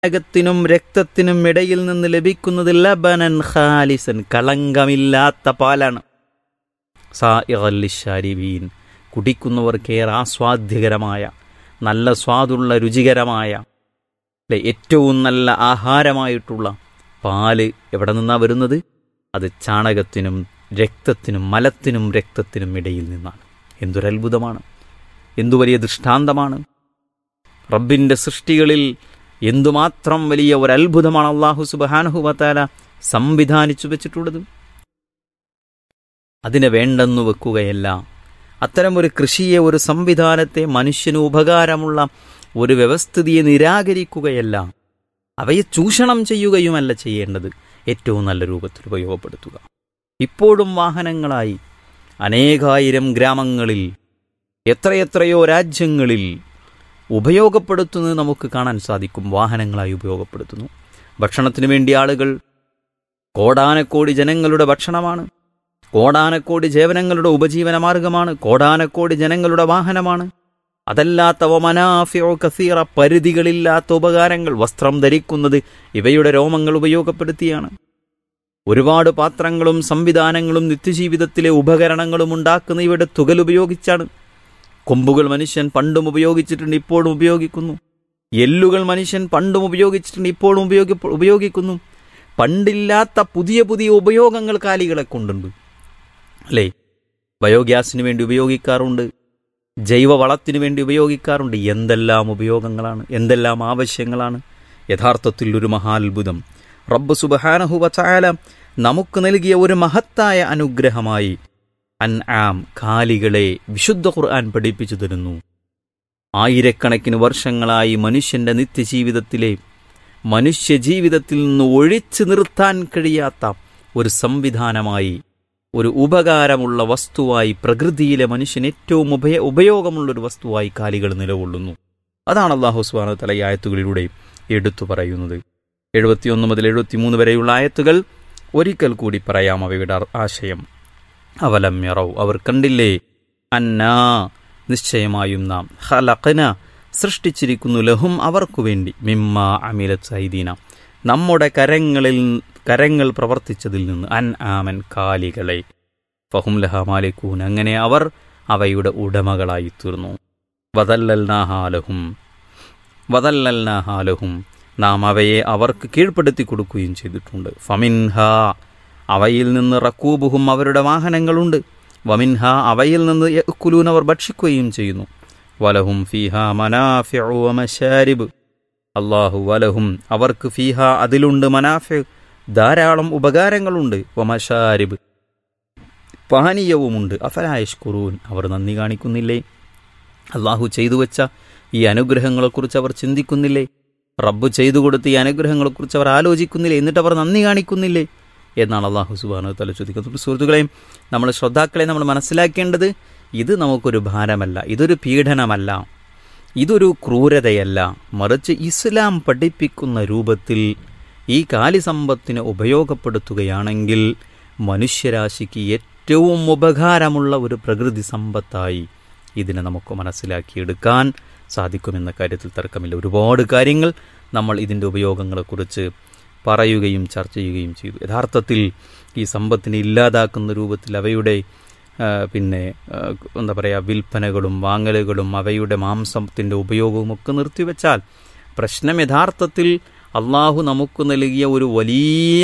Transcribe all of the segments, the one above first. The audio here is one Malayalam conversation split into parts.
ചാണകത്തിനും രക്തത്തിനും ഇടയിൽ നിന്ന് ലഭിക്കുന്നത് ലബനൻ ഖാലിസൻ കളങ്കമില്ലാത്ത പാലാണ് സാഇറല്ലിഷാരിബീൻ കുടിക്കുന്നവർക്കേറെ ആസ്വാദ്യകരമായ നല്ല സ്വാദുള്ള രുചികരമായ അല്ലെ ഏറ്റവും നല്ല ആഹാരമായിട്ടുള്ള പാല് എവിടെ നിന്നാ വരുന്നത് അത് ചാണകത്തിനും രക്തത്തിനും മലത്തിനും രക്തത്തിനും ഇടയിൽ നിന്നാണ് എന്തൊരത്ഭുതമാണ് എന്തു വലിയ ദൃഷ്ടാന്തമാണ് റബ്ബിന്റെ സൃഷ്ടികളിൽ എന്തുമാത്രം വലിയ ഒരു അത്ഭുതമാണ് അള്ളാഹു സുബാനുഹുബത്താല സംവിധാനിച്ചു വെച്ചിട്ടുള്ളത് അതിനെ വേണ്ടെന്നു വെക്കുകയല്ല അത്തരം ഒരു കൃഷിയെ ഒരു സംവിധാനത്തെ മനുഷ്യന് ഉപകാരമുള്ള ഒരു വ്യവസ്ഥിതിയെ നിരാകരിക്കുകയല്ല അവയെ ചൂഷണം ചെയ്യുകയുമല്ല ചെയ്യേണ്ടത് ഏറ്റവും നല്ല രൂപത്തിൽ ഉപയോഗപ്പെടുത്തുക ഇപ്പോഴും വാഹനങ്ങളായി അനേകായിരം ഗ്രാമങ്ങളിൽ എത്രയെത്രയോ രാജ്യങ്ങളിൽ ഉപയോഗപ്പെടുത്തുന്നത് നമുക്ക് കാണാൻ സാധിക്കും വാഹനങ്ങളായി ഉപയോഗപ്പെടുത്തുന്നു ഭക്ഷണത്തിനു വേണ്ടി ആളുകൾ കോടാനക്കോടി ജനങ്ങളുടെ ഭക്ഷണമാണ് കോടാനക്കോടി ജേവനങ്ങളുടെ ഉപജീവന മാർഗമാണ് കോടാനക്കോടി ജനങ്ങളുടെ വാഹനമാണ് അതല്ലാത്തവ മനാഫിയോ കസീറ പരിധികളില്ലാത്ത ഉപകാരങ്ങൾ വസ്ത്രം ധരിക്കുന്നത് ഇവയുടെ രോമങ്ങൾ ഉപയോഗപ്പെടുത്തിയാണ് ഒരുപാട് പാത്രങ്ങളും സംവിധാനങ്ങളും നിത്യജീവിതത്തിലെ ഉപകരണങ്ങളും ഉണ്ടാക്കുന്ന ഇവയുടെ തുകൽ ഉപയോഗിച്ചാണ് കൊമ്പുകൾ മനുഷ്യൻ പണ്ടും ഉപയോഗിച്ചിട്ടുണ്ട് ഇപ്പോഴും ഉപയോഗിക്കുന്നു എല്ലുകൾ മനുഷ്യൻ പണ്ടും ഉപയോഗിച്ചിട്ടുണ്ട് ഇപ്പോഴും ഉപയോഗി ഉപയോഗിക്കുന്നു പണ്ടില്ലാത്ത പുതിയ പുതിയ ഉപയോഗങ്ങൾ കാലികളെ കൊണ്ടുണ്ട് അല്ലേ ബയോഗ്യാസിന് വേണ്ടി ഉപയോഗിക്കാറുണ്ട് ജൈവവളത്തിന് വേണ്ടി ഉപയോഗിക്കാറുണ്ട് എന്തെല്ലാം ഉപയോഗങ്ങളാണ് എന്തെല്ലാം ആവശ്യങ്ങളാണ് യഥാർത്ഥത്തിൽ ഒരു മഹാത്ഭുതം റബ്ബ് സുബഹാനഹുവ ചായാല നമുക്ക് നൽകിയ ഒരു മഹത്തായ അനുഗ്രഹമായി അൻ ആം കാലികളെ വിശുദ്ധ ഖുർആൻ പഠിപ്പിച്ചു തരുന്നു ആയിരക്കണക്കിന് വർഷങ്ങളായി മനുഷ്യന്റെ നിത്യജീവിതത്തിലെ മനുഷ്യജീവിതത്തിൽ നിന്ന് ഒഴിച്ചു നിർത്താൻ കഴിയാത്ത ഒരു സംവിധാനമായി ഒരു ഉപകാരമുള്ള വസ്തുവായി പ്രകൃതിയിലെ മനുഷ്യൻ ഏറ്റവും ഉപയ ഉപയോഗമുള്ള ഒരു വസ്തുവായി കാലികൾ നിലകൊള്ളുന്നു അതാണ് അള്ളാഹു സ്വാന തല ഈ ആയത്തുകളിലൂടെ എടുത്തു പറയുന്നത് എഴുപത്തിയൊന്ന് മുതൽ എഴുപത്തിമൂന്ന് വരെയുള്ള ആയത്തുകൾ ഒരിക്കൽ കൂടി പറയാം അവയുടെ ആശയം അവലം യറവ് അവർ കണ്ടില്ലേ അന്നാ നിശ്ചയമായും നാം ഹലഖന സൃഷ്ടിച്ചിരിക്കുന്നു ലഹും അവർക്കു വേണ്ടി മിമ്മ അമിലത് സൈദീന നമ്മുടെ കരങ്ങളിൽ കരങ്ങൾ പ്രവർത്തിച്ചതിൽ നിന്ന് അൻ ആമൻ കാലികളെ ഫഹും ലഹ മാലിക്കൂൻ അങ്ങനെ അവർ അവയുടെ ഉടമകളായി തീർന്നു വതല്ലൽനാഹാലഹും വതല്ലൽനാഹാലഹും നാം അവയെ അവർക്ക് കീഴ്പ്പെടുത്തി കൊടുക്കുകയും ചെയ്തിട്ടുണ്ട് ഫമിൻഹ അവയിൽ നിന്ന് റക്കൂബുഹും അവരുടെ വാഹനങ്ങളുണ്ട് വമിൻഹ അവയിൽ നിന്ന് യക്കുലൂൻ അവർ ഭക്ഷിക്കുകയും ചെയ്യുന്നു വലഹും ഫീഹ മനാഫിഉ മശാരിബ് അള്ളാഹു വലഹും അവർക്ക് ഫീഹ അതിലുണ്ട് മനാഫി ധാരാളം ഉപകാരങ്ങളുണ്ട് വമശാരിബ് പാനീയവുമുണ്ട് അഫലായഷ്കുറൂൻ അവർ നന്ദി കാണിക്കുന്നില്ലേ അള്ളാഹു ചെയ്തു വെച്ച ഈ അനുഗ്രഹങ്ങളെക്കുറിച്ച് അവർ ചിന്തിക്കുന്നില്ലേ റബ്ബ് ചെയ്തു കൊടുത്ത ഈ അനുഗ്രഹങ്ങളെക്കുറിച്ച് അവർ ആലോചിക്കുന്നില്ലേ എന്നിട്ട് അവർ നന്ദി കാണിക്കുന്നില്ലേ എന്നാണ് അള്ളാഹു സുബാന തല ചോദിക്കുന്നത് സുഹൃത്തുക്കളെയും നമ്മൾ ശ്രോതാക്കളെ നമ്മൾ മനസ്സിലാക്കേണ്ടത് ഇത് നമുക്കൊരു ഭാരമല്ല ഇതൊരു പീഡനമല്ല ഇതൊരു ക്രൂരതയല്ല മറിച്ച് ഇസ്ലാം പഠിപ്പിക്കുന്ന രൂപത്തിൽ ഈ കാലിസമ്പത്തിനെ ഉപയോഗപ്പെടുത്തുകയാണെങ്കിൽ മനുഷ്യരാശിക്ക് ഏറ്റവും ഉപകാരമുള്ള ഒരു പ്രകൃതി സമ്പത്തായി ഇതിനെ നമുക്ക് മനസ്സിലാക്കിയെടുക്കാൻ സാധിക്കുമെന്ന കാര്യത്തിൽ തർക്കമില്ല ഒരുപാട് കാര്യങ്ങൾ നമ്മൾ ഇതിൻ്റെ ഉപയോഗങ്ങളെക്കുറിച്ച് പറയുകയും ചർച്ച ചെയ്യുകയും ചെയ്തു യഥാർത്ഥത്തിൽ ഈ സമ്പത്തിനെ ഇല്ലാതാക്കുന്ന രൂപത്തിൽ അവയുടെ പിന്നെ എന്താ പറയുക വിൽപ്പനകളും വാങ്ങലുകളും അവയുടെ മാംസത്തിൻ്റെ ഉപയോഗവും ഒക്കെ നിർത്തിവെച്ചാൽ പ്രശ്നം യഥാർത്ഥത്തിൽ അള്ളാഹു നമുക്ക് നൽകിയ ഒരു വലിയ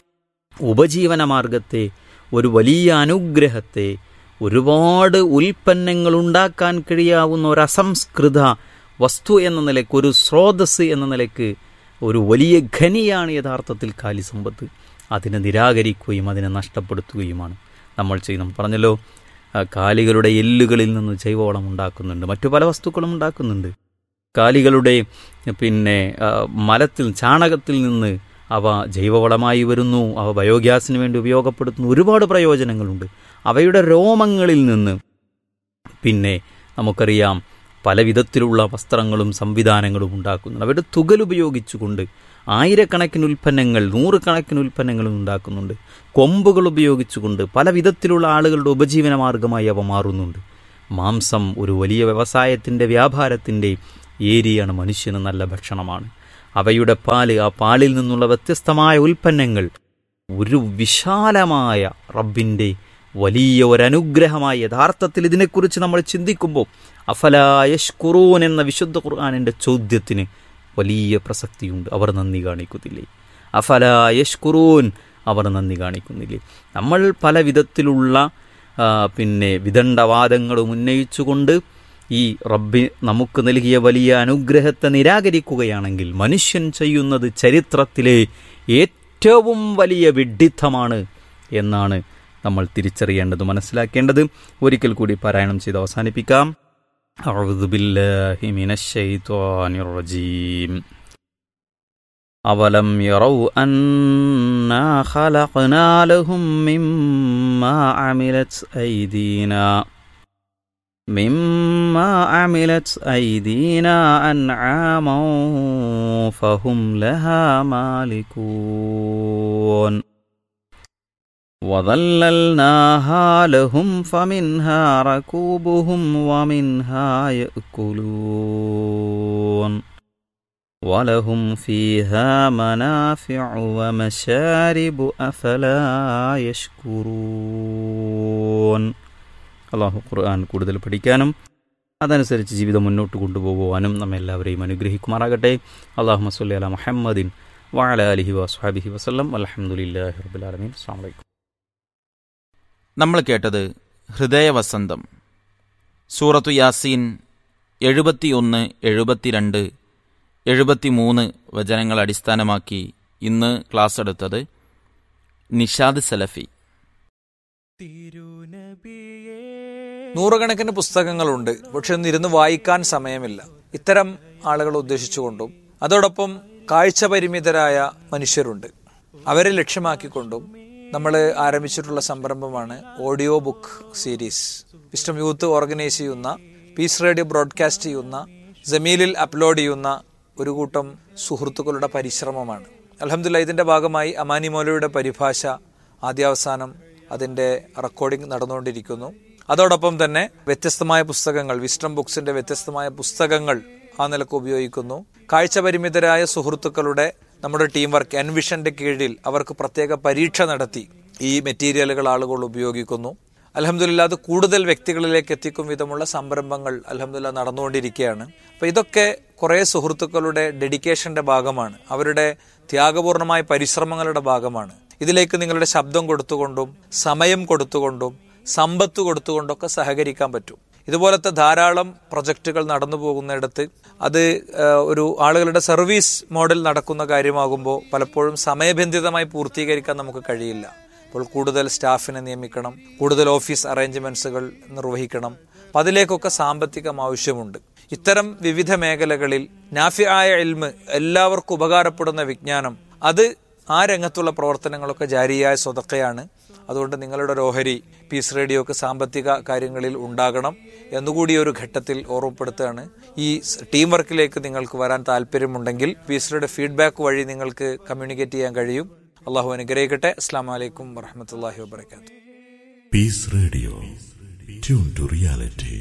ഉപജീവന മാർഗത്തെ ഒരു വലിയ അനുഗ്രഹത്തെ ഒരുപാട് ഉൽപ്പന്നങ്ങൾ ഉണ്ടാക്കാൻ കഴിയാവുന്ന ഒരു അസംസ്കൃത വസ്തു എന്ന നിലയ്ക്ക് ഒരു സ്രോതസ് എന്ന നിലയ്ക്ക് ഒരു വലിയ ഖനിയാണ് യഥാർത്ഥത്തിൽ കാലിസമ്പത്ത് അതിനെ നിരാകരിക്കുകയും അതിനെ നഷ്ടപ്പെടുത്തുകയുമാണ് നമ്മൾ ചെയ്യുന്നത് പറഞ്ഞല്ലോ കാലികളുടെ എല്ലുകളിൽ നിന്ന് ജൈവവളം ഉണ്ടാക്കുന്നുണ്ട് മറ്റു പല വസ്തുക്കളും ഉണ്ടാക്കുന്നുണ്ട് കാലികളുടെ പിന്നെ മലത്തിൽ ചാണകത്തിൽ നിന്ന് അവ ജൈവവളമായി വരുന്നു അവ ബയോഗ്യാസിന് വേണ്ടി ഉപയോഗപ്പെടുത്തുന്നു ഒരുപാട് പ്രയോജനങ്ങളുണ്ട് അവയുടെ രോമങ്ങളിൽ നിന്ന് പിന്നെ നമുക്കറിയാം പല വിധത്തിലുള്ള വസ്ത്രങ്ങളും സംവിധാനങ്ങളും ഉണ്ടാക്കുന്നുണ്ട് അവരുടെ തുകൽ ഉപയോഗിച്ചുകൊണ്ട് ആയിരക്കണക്കിന് ഉൽപ്പന്നങ്ങൾ നൂറുകണക്കിന് ഉൽപ്പന്നങ്ങളും ഉണ്ടാക്കുന്നുണ്ട് കൊമ്പുകൾ ഉപയോഗിച്ചുകൊണ്ട് പല വിധത്തിലുള്ള ആളുകളുടെ ഉപജീവന മാർഗമായി അവ മാറുന്നുണ്ട് മാംസം ഒരു വലിയ വ്യവസായത്തിൻ്റെ വ്യാപാരത്തിൻ്റെ ഏരിയയാണ് മനുഷ്യന് നല്ല ഭക്ഷണമാണ് അവയുടെ പാല് ആ പാലിൽ നിന്നുള്ള വ്യത്യസ്തമായ ഉൽപ്പന്നങ്ങൾ ഒരു വിശാലമായ റബ്ബിൻ്റെ വലിയ ഒരനുഗ്രഹമായി യഥാർത്ഥത്തിൽ ഇതിനെക്കുറിച്ച് നമ്മൾ ചിന്തിക്കുമ്പോൾ അഫലായഷ്കുറൂൻ എന്ന വിശുദ്ധ ഖുർആാനിൻ്റെ ചോദ്യത്തിന് വലിയ പ്രസക്തിയുണ്ട് അവർ നന്ദി കാണിക്കുന്നില്ലേ അഫലായഷ്കുറൂൻ അവർ നന്ദി കാണിക്കുന്നില്ലേ നമ്മൾ പല വിധത്തിലുള്ള ആ, പിന്നെ വിദണ്ഡവാദങ്ങളും ഉന്നയിച്ചുകൊണ്ട് ഈ റബ്ബി നമുക്ക് നൽകിയ വലിയ അനുഗ്രഹത്തെ നിരാകരിക്കുകയാണെങ്കിൽ മനുഷ്യൻ ചെയ്യുന്നത് ചരിത്രത്തിലെ ഏറ്റവും വലിയ വിഡ്ഢിത്തമാണ് എന്നാണ് നമ്മൾ തിരിച്ചറിയേണ്ടത് മനസ്സിലാക്കേണ്ടത് ഒരിക്കൽ കൂടി പാരായണം ചെയ്ത് അവസാനിപ്പിക്കാം أعوذ بالله من الشيطان الرجيم أولم يروا أنا خلقنا لهم مما عملت أيدينا مما عملت أيدينا أنعاما فهم لها مالكون وظللناها لهم فمنها ركوبهم ومنها يأكلون ولهم فيها منافع ومشارب أفلا يشكرون അള്ളാഹു ഖുർആൻ കൂടുതൽ പഠിക്കാനും അതനുസരിച്ച് ജീവിതം മുന്നോട്ട് കൊണ്ടുപോകുവാനും നമ്മെ എല്ലാവരെയും അനുഗ്രഹിക്കുമാറാകട്ടെ അള്ളാഹു മസ്ലി അല മുഹമ്മദിൻ വാല അലഹി വസ്ഹാബിഹി വസ്ലം അലഹമുല്ലാഹി റബുലാലമീൻ അസ്സാം വലൈക്കും നമ്മൾ കേട്ടത് ഹൃദയവസന്തം സൂറത്തു യാസീൻ എഴുപത്തിയൊന്ന് എഴുപത്തിരണ്ട് എഴുപത്തിമൂന്ന് വചനങ്ങൾ അടിസ്ഥാനമാക്കി ഇന്ന് ക്ലാസ് എടുത്തത് നിഷാദ് സലഫി നൂറുകണക്കിന് പുസ്തകങ്ങളുണ്ട് പക്ഷെ ഒന്നും ഇരുന്ന് വായിക്കാൻ സമയമില്ല ഇത്തരം ആളുകൾ ഉദ്ദേശിച്ചുകൊണ്ടും അതോടൊപ്പം കാഴ്ച പരിമിതരായ മനുഷ്യരുണ്ട് അവരെ ലക്ഷ്യമാക്കിക്കൊണ്ടും നമ്മൾ ആരംഭിച്ചിട്ടുള്ള സംരംഭമാണ് audio book series wisdom youth organise ചെയ്യുന്ന പീസ് റേഡിയോ ബ്രോഡ്കാസ്റ്റ് ചെയ്യുന്ന ജമീലിൽ അപ്ലോഡ് ചെയ്യുന്ന ഒരു കൂട്ടം സുഹൃത്തുക്കളുടെ പരിശ്രമമാണ് അലഹമില്ല ഇതിന്റെ ഭാഗമായി അമാനി മൗലയുടെ പരിഭാഷ ആദ്യാവസാനം അതിന്റെ റെക്കോർഡിംഗ് നടന്നുകൊണ്ടിരിക്കുന്നു അതോടൊപ്പം തന്നെ വ്യത്യസ്തമായ പുസ്തകങ്ങൾ വിസ്റ്റം ബുക്സിന്റെ വ്യത്യസ്തമായ പുസ്തകങ്ങൾ ആ നിലക്ക് ഉപയോഗിക്കുന്നു കാഴ്ച പരിമിതരായ സുഹൃത്തുക്കളുടെ നമ്മുടെ ടീം വർക്ക് എൻവിഷന്റെ കീഴിൽ അവർക്ക് പ്രത്യേക പരീക്ഷ നടത്തി ഈ മെറ്റീരിയലുകൾ ആളുകൾ ഉപയോഗിക്കുന്നു അലഹമില്ല അത് കൂടുതൽ വ്യക്തികളിലേക്ക് എത്തിക്കും വിധമുള്ള സംരംഭങ്ങൾ അലഹമില്ല നടന്നുകൊണ്ടിരിക്കുകയാണ് അപ്പൊ ഇതൊക്കെ കുറെ സുഹൃത്തുക്കളുടെ ഡെഡിക്കേഷന്റെ ഭാഗമാണ് അവരുടെ ത്യാഗപൂർണമായ പരിശ്രമങ്ങളുടെ ഭാഗമാണ് ഇതിലേക്ക് നിങ്ങളുടെ ശബ്ദം കൊടുത്തുകൊണ്ടും സമയം കൊടുത്തുകൊണ്ടും സമ്പത്ത് കൊടുത്തുകൊണ്ടൊക്കെ സഹകരിക്കാൻ പറ്റും ഇതുപോലത്തെ ധാരാളം പ്രൊജക്റ്റുകൾ നടന്നു പോകുന്നിടത്ത് അത് ഏഹ്, ഒരു ആളുകളുടെ സർവീസ് മോഡൽ നടക്കുന്ന കാര്യമാകുമ്പോൾ പലപ്പോഴും സമയബന്ധിതമായി പൂർത്തീകരിക്കാൻ നമുക്ക് കഴിയില്ല അപ്പോൾ കൂടുതൽ സ്റ്റാഫിനെ നിയമിക്കണം കൂടുതൽ ഓഫീസ് അറേഞ്ച്മെന്റ്സുകൾ നിർവഹിക്കണം അപ്പം അതിലേക്കൊക്കെ സാമ്പത്തികം ആവശ്യമുണ്ട് ഇത്തരം വിവിധ മേഖലകളിൽ നാഫിയായ എൽമ് എല്ലാവർക്കും ഉപകാരപ്പെടുന്ന വിജ്ഞാനം അത് ആ രംഗത്തുള്ള പ്രവർത്തനങ്ങളൊക്കെ ജാരിയായ സ്വതക്കയാണ് അതുകൊണ്ട് നിങ്ങളുടെ ഒരു ഓഹരി പീസ് റേഡിയോക്ക് സാമ്പത്തിക കാര്യങ്ങളിൽ ഉണ്ടാകണം എന്നുകൂടി ഒരു ഘട്ടത്തിൽ ഓർമ്മപ്പെടുത്തുകയാണ് ഈ സ് ടീം വർക്കിലേക്ക് നിങ്ങൾക്ക് വരാൻ താല്പര്യമുണ്ടെങ്കിൽ പീസ് റേഡിയോ ഫീഡ്ബാക്ക് വഴി നിങ്ങൾക്ക് കമ്മ്യൂണിക്കേറ്റ് ചെയ്യാൻ കഴിയും അള്ളാഹു അനുഗ്രഹിക്കട്ടെ അസ്സാം വലൈക്കും വറഹമത്തല്ലാഹി വാബർക്കാത്തു Peace Radio. Tune to reality.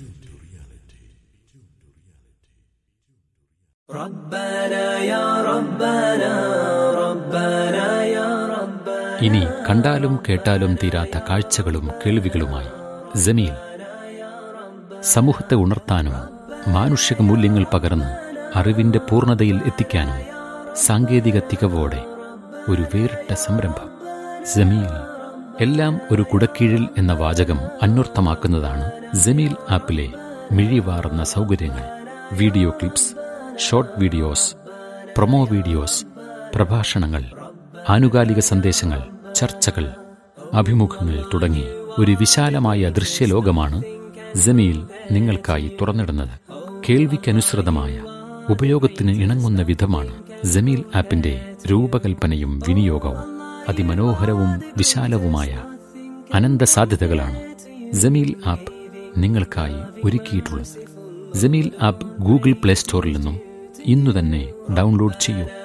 ഇനി കണ്ടാലും കേട്ടാലും തീരാത്ത കാഴ്ചകളും കേൾവികളുമായി ജമീൽ സമൂഹത്തെ ഉണർത്താനും മാനുഷിക മൂല്യങ്ങൾ പകർന്ന് അറിവിന്റെ പൂർണ്ണതയിൽ എത്തിക്കാനും സാങ്കേതിക തികവോടെ ഒരു വേറിട്ട സംരംഭം ജമീൽ എല്ലാം ഒരു കുടക്കീഴിൽ എന്ന വാചകം അന്വർത്ഥമാക്കുന്നതാണ് ജമീൽ ആപ്പിലെ മിഴിവാറുന്ന സൗകര്യങ്ങൾ video clips short videos promo videos പ്രഭാഷണങ്ങൾ ആനുകാലിക സന്ദേശങ്ങൾ ചർച്ചകൾ അഭിമുഖങ്ങൾ തുടങ്ങി ഒരു വിശാലമായ ദൃശ്യലോകമാണ് ജമീൽ നിങ്ങൾക്കായി തുറന്നിടുന്നത് കേൾവിക്കനുസൃതമായ ഉപയോഗത്തിന് ഇണങ്ങുന്ന വിധമാണ് ജമീൽ ആപ്പിന്റെ രൂപകൽപ്പനയും വിനിയോഗവും അതിമനോഹരവും വിശാലവുമായ അനന്ത സാധ്യതകളാണ് ജമീൽ ആപ്പ് നിങ്ങൾക്കായി ഒരുക്കിയിട്ടുള്ളത് ജമീൽ ആപ്പ് ഗൂഗിൾ പ്ലേ സ്റ്റോറിൽ നിന്നും ഇന്നു തന്നെ ഡൗൺലോഡ് ചെയ്യൂ